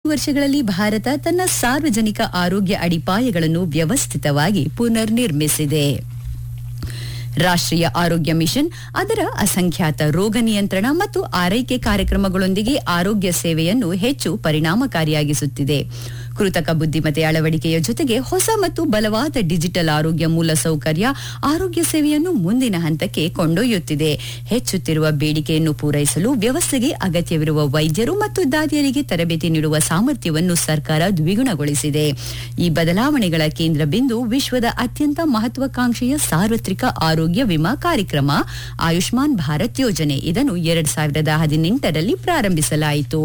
ವರ್ಷಗಳಲ್ಲಿ ಭಾರತ ತನ್ನ ಸಾರ್ವಜನಿಕ ಆರೋಗ್ಯ ಅಡಿಪಾಯಗಳನ್ನು ವ್ಯವಸ್ಥಿತವಾಗಿ ಪುನರ್ನಿರ್ಮಿಸಿದೆ ರಾಷ್ಟ್ರೀಯ ಆರೋಗ್ಯ ಮಿಷನ್ ಅದರ ಅಸಂಖ್ಯಾತ ರೋಗ ನಿಯಂತ್ರಣ ಮತ್ತು ಆರೈಕೆ ಕಾರ್ಯಕ್ರಮಗಳೊಂದಿಗೆ ಆರೋಗ್ಯ ಸೇವೆಯನ್ನು ಹೆಚ್ಚು ಪರಿಣಾಮಕಾರಿಯಾಗಿಸುತ್ತಿದೆ ಕೃತಕ ಬುದ್ಧಿಮತ್ತೆ ಅಳವಡಿಕೆಯ ಜೊತೆಗೆ ಹೊಸ ಮತ್ತು ಬಲವಾದ ಡಿಜಿಟಲ್ ಆರೋಗ್ಯ ಮೂಲಸೌಕರ್ಯ ಆರೋಗ್ಯ ಸೇವೆಯನ್ನು ಮುಂದಿನ ಹಂತಕ್ಕೆ ಕೊಂಡೊಯ್ಯುತ್ತಿದೆ ಹೆಚ್ಚುತ್ತಿರುವ ಬೇಡಿಕೆಯನ್ನು ಪೂರೈಸಲು ವ್ಯವಸ್ಥೆಗೆ ಅಗತ್ಯವಿರುವ ವೈದ್ಯರು ಮತ್ತು ದಾದಿಯರಿಗೆ ತರಬೇತಿ ನೀಡುವ ಸಾಮರ್ಥ್ಯವನ್ನು ಸರ್ಕಾರ ದ್ವಿಗುಣಗೊಳಿಸಿದೆ ಈ ಬದಲಾವಣೆಗಳ ಕೇಂದ್ರ ಬಿಂದು ವಿಶ್ವದ ಅತ್ಯಂತ ಮಹತ್ವಾಕಾಂಕ್ಷೆಯ ಸಾರ್ವತ್ರಿಕ ಆರೋಗ್ಯ ವಿಮಾ ಕಾರ್ಯಕ್ರಮ ಆಯುಷ್ಮಾನ್ ಭಾರತ್ ಯೋಜನೆ ಇದನ್ನು ಎರಡ್ ಸಾವಿರದ ಹದಿನೆಂಟರಲ್ಲಿ ಪ್ರಾರಂಭಿಸಲಾಯಿತು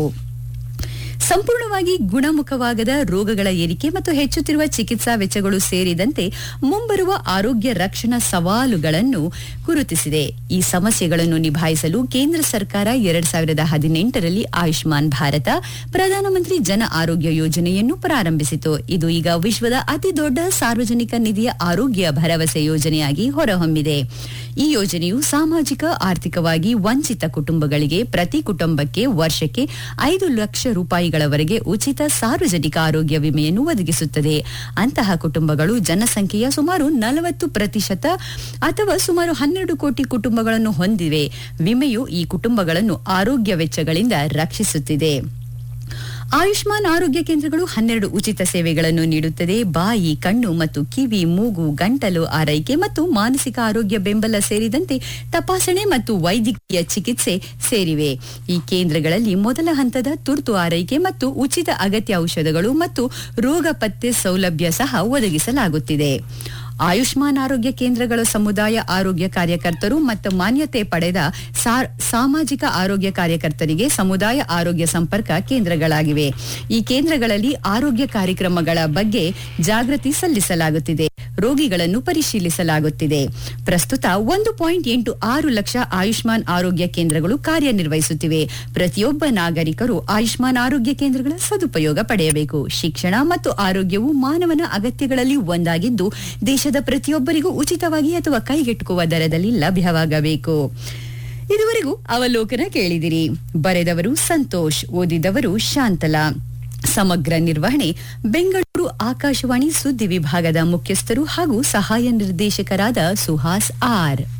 ಸಂಪೂರ್ಣವಾಗಿ ಗುಣಮುಖವಾಗದ ರೋಗಗಳ ಏರಿಕೆ ಮತ್ತು ಹೆಚ್ಚುತ್ತಿರುವ ಚಿಕಿತ್ಸಾ ವೆಚ್ಚಗಳು ಸೇರಿದಂತೆ ಮುಂಬರುವ ಆರೋಗ್ಯ ರಕ್ಷಣಾ ಸವಾಲುಗಳನ್ನು ಗುರುತಿಸಿದೆ ಈ ಸಮಸ್ಯೆಗಳನ್ನು ನಿಭಾಯಿಸಲು ಕೇಂದ್ರ ಸರ್ಕಾರ ಎರಡ್ ಸಾವಿರದ ಹದಿನೆಂಟರಲ್ಲಿ ಆಯುಷ್ಮಾನ್ ಭಾರತ ಪ್ರಧಾನಮಂತ್ರಿ ಜನ ಆರೋಗ್ಯ ಯೋಜನೆಯನ್ನು ಪ್ರಾರಂಭಿಸಿತು ಇದು ಈಗ ವಿಶ್ವದ ಅತಿದೊಡ್ಡ ಸಾರ್ವಜನಿಕ ನಿಧಿಯ ಆರೋಗ್ಯ ಭರವಸೆ ಯೋಜನೆಯಾಗಿ ಹೊರಹೊಮ್ಮಿದೆ ಈ ಯೋಜನೆಯು ಸಾಮಾಜಿಕ ಆರ್ಥಿಕವಾಗಿ ವಂಚಿತ ಕುಟುಂಬಗಳಿಗೆ ಪ್ರತಿ ಕುಟುಂಬಕ್ಕೆ ವರ್ಷಕ್ಕೆ ಐದು ಲಕ್ಷ ರೂಪಾಯಿಗಳವರೆಗೆ ಉಚಿತ ಸಾರ್ವಜನಿಕ ಆರೋಗ್ಯ ವಿಮೆಯನ್ನು ಒದಗಿಸುತ್ತದೆ ಅಂತಹ ಕುಟುಂಬಗಳು ಜನಸಂಖ್ಯೆಯ ಸುಮಾರು ನಲವತ್ತು ಪ್ರತಿಶತ ಅಥವಾ ಸುಮಾರು ಹನ್ನೆರಡು ಕೋಟಿ ಕುಟುಂಬಗಳನ್ನು ಹೊಂದಿವೆ ವಿಮೆಯು ಈ ಕುಟುಂಬಗಳನ್ನು ಆರೋಗ್ಯ ವೆಚ್ಚಗಳಿಂದ ರಕ್ಷಿಸುತ್ತಿದೆ ಆಯುಷ್ಮಾನ್ ಆರೋಗ್ಯ ಕೇಂದ್ರಗಳು ಹನ್ನೆರಡು ಉಚಿತ ಸೇವೆಗಳನ್ನು ನೀಡುತ್ತದೆ ಬಾಯಿ ಕಣ್ಣು ಮತ್ತು ಕಿವಿ ಮೂಗು ಗಂಟಲು ಆರೈಕೆ ಮತ್ತು ಮಾನಸಿಕ ಆರೋಗ್ಯ ಬೆಂಬಲ ಸೇರಿದಂತೆ ತಪಾಸಣೆ ಮತ್ತು ವೈದ್ಯಕೀಯ ಚಿಕಿತ್ಸೆ ಸೇರಿವೆ ಈ ಕೇಂದ್ರಗಳಲ್ಲಿ ಮೊದಲ ಹಂತದ ತುರ್ತು ಆರೈಕೆ ಮತ್ತು ಉಚಿತ ಅಗತ್ಯ ಔಷಧಗಳು ಮತ್ತು ರೋಗ ಪತ್ತೆ ಸೌಲಭ್ಯ ಸಹ ಒದಗಿಸಲಾಗುತ್ತಿದೆ ಆಯುಷ್ಮಾನ್ ಆರೋಗ್ಯ ಕೇಂದ್ರಗಳ ಸಮುದಾಯ ಆರೋಗ್ಯ ಕಾರ್ಯಕರ್ತರು ಮತ್ತು ಮಾನ್ಯತೆ ಪಡೆದ ಸಾಮಾಜಿಕ ಆರೋಗ್ಯ ಕಾರ್ಯಕರ್ತರಿಗೆ ಸಮುದಾಯ ಆರೋಗ್ಯ ಸಂಪರ್ಕ ಕೇಂದ್ರಗಳಾಗಿವೆ ಈ ಕೇಂದ್ರಗಳಲ್ಲಿ ಆರೋಗ್ಯ ಕಾರ್ಯಕ್ರಮಗಳ ಬಗ್ಗೆ ಜಾಗೃತಿ ಸಲ್ಲಿಸಲಾಗುತ್ತಿದೆ ರೋಗಿಗಳನ್ನು ಪರಿಶೀಲಿಸಲಾಗುತ್ತಿದೆ ಪ್ರಸ್ತುತ ಒಂದು ಪಾಯಿಂಟ್ ಎಂಟು ಆರು ಲಕ್ಷ ಆಯುಷ್ಮಾನ್ ಆರೋಗ್ಯ ಕೇಂದ್ರಗಳು ಕಾರ್ಯನಿರ್ವಹಿಸುತ್ತಿವೆ ಪ್ರತಿಯೊಬ್ಬ ನಾಗರಿಕರು ಆಯುಷ್ಮಾನ್ ಆರೋಗ್ಯ ಕೇಂದ್ರಗಳ ಸದುಪಯೋಗ ಪಡೆಯಬೇಕು ಶಿಕ್ಷಣ ಮತ್ತು ಆರೋಗ್ಯವು ಮಾನವನ ಅಗತ್ಯಗಳಲ್ಲಿ ಒಂದಾಗಿದ್ದು ದೇಶದ ಪ್ರತಿಯೊಬ್ಬರಿಗೂ ಉಚಿತವಾಗಿ ಅಥವಾ ಕೈಗೆಟುಕುವ ದರದಲ್ಲಿ ಲಭ್ಯವಾಗಬೇಕು ಇದುವರೆಗೂ ಅವಲೋಕನ ಕೇಳಿದಿರಿ ಬರೆದವರು ಸಂತೋಷ್ ಓದಿದವರು ಶಾಂತಲಾ ಸಮಗ್ರ ನಿರ್ವಹಣೆ ಬೆಂಗಳೂರು ಆಕಾಶವಾಣಿ ಸುದ್ದಿ ವಿಭಾಗದ ಮುಖ್ಯಸ್ಥರು ಹಾಗೂ ಸಹಾಯ ನಿರ್ದೇಶಕರಾದ ಸುಹಾಸ್ ಆರ್